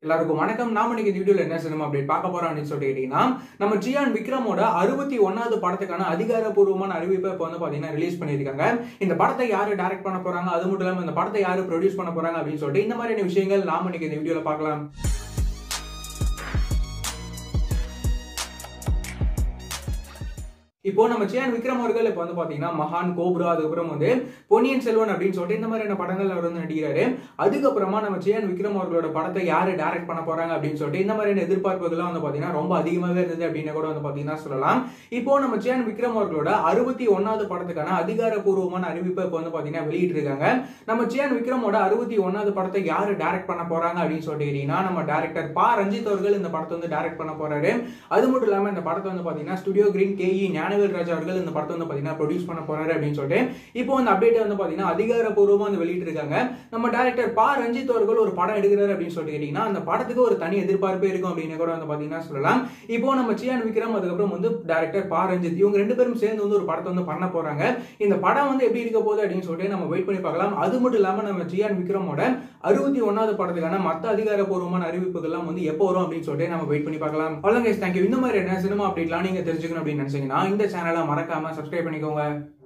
எல்லாருக்கும் வணக்கம் நாம இன்னைக்கு இந்த வீடியோல என்ன சினிமா அப்டேட் பார்க்க போறோம் அப்படின்னு சொல்லிட்டு கேட்டீங்கன்னா நம்ம ஜியான் விக்ரமோட அறுபத்தி ஒன்னாவது படத்துக்கான அதிகாரப்பூர்வமான அறிவிப்பை இப்போ வந்து பாத்தீங்கன்னா ரிலீஸ் பண்ணியிருக்காங்க இந்த படத்தை யாரு டைரக்ட் பண்ண போறாங்க அது மட்டும் இல்லாம இந்த படத்தை யாரு ப்ரொடியூஸ் பண்ண போறாங்க அப்படின்னு சொல்லிட்டு இந்த மாதிரியான விஷயங்கள் நாம இன்னைக்கு இந்த வீடியோல பார்க்கலாம் இப்போ நம்ம சேன் விக்ரம் அவர்கள் இப்போ வந்து பாத்தீங்கன்னா மகான் கோப்ரா அதுக்கப்புறம் வந்து பொன்னியின் செல்வன் அப்படின்னு சொல்லிட்டு இந்த மாதிரியான படங்கள் அவர் வந்து நடிக்கிறாரு அதுக்கப்புறமா நம்ம சேன் விக்ரம் அவர்களோட படத்தை யாரு டைரக்ட் பண்ண போறாங்க அப்படின்னு சொல்லிட்டு இந்த மாதிரியான எதிர்பார்ப்புகள்லாம் வந்து பாத்தீங்கன்னா ரொம்ப அதிகமாகவே இருந்தது அப்படின்னு கூட வந்து பாத்தீங்கன்னா சொல்லலாம் இப்போ நம்ம சேன் விக்ரம் அவர்களோட அறுபத்தி ஒன்னாவது படத்துக்கான அதிகாரப்பூர்வமான அறிவிப்பை இப்போ வந்து பாத்தீங்கன்னா வெளியிட்டு இருக்காங்க நம்ம சேன் விக்ரமோட அறுபத்தி ஒன்னாவது படத்தை யாரு டைரக்ட் பண்ண போறாங்க அப்படின்னு சொல்லிட்டு கேட்டீங்கன்னா நம்ம டேரக்டர் பா ரஞ்சித் அவர்கள் இந்த படத்தை வந்து டைரக்ட் பண்ண போறாரு அது மட்டும் இல்லாம இந்த படத்தை வந்து பாத்தீங்கன்னா studio green K E Gnanavel Raja அவர்கள் இந்த படத்தை வந்து பாத்தீங்கன்னா ப்ரொடியூஸ் பண்ண போறாரு அப்படின்னு சொல்லிட்டு இப்போ அந்த அப்டேட் வந்து பாத்தீங்கன்னா அதிகாரப்பூர்வமா வந்து வெளியிட்டு இருக்காங்க நம்ம டேரக்டர் பா ரஞ்சித் அவர்கள் ஒரு படம் எடுக்கிறாரு அப்படின்னு சொல்லிட்டு கேட்டீங்கன்னா அந்த படத்துக்கு ஒரு தனி எதிர்பார்ப்பே இருக்கும் அப்படின்னு கூட வந்து பாத்தீங்கன்னா சொல்லலாம் இப்போ நம்ம சியான் விக்ரம் அதுக்கப்புறம் வந்து டேரக்டர் பா ரஞ்சித் இவங்க ரெண்டு பேரும் சேர்ந்து வந்து ஒரு படத்தை வந்து பண்ண போறாங்க இந்த படம் வந்து எப்படி இருக்க போகுது அப்படின்னு சொல்லிட்டு நம்ம வெயிட் பண்ணி பார்க்கலாம் அது மட்டும் இல்லாம நம்ம ஜியான் விக்ரமோட அறுபத்தி ஒன்னாவது படத்துக்கான மத்த அதிகாரப்பூர்வமான அறிவிப்புகள்லாம் வந்து எப்போ வரும் அப்படின்னு சொல்லிட்டு நம்ம வெயிட் பண்ணி பார்க்கலாம் அவ்வளோ தேங்க்யூ இந்த மாதிரி என்ன சினிமா அப்டேட்லாம் நீங்க தெரிஞ்சுக்கணும் அப்படின்னு நினைச்சீங்கன்னா இந்த சேனலை மறக்காம சப்ஸ்கிரைப் பண்ணிக்கோங்க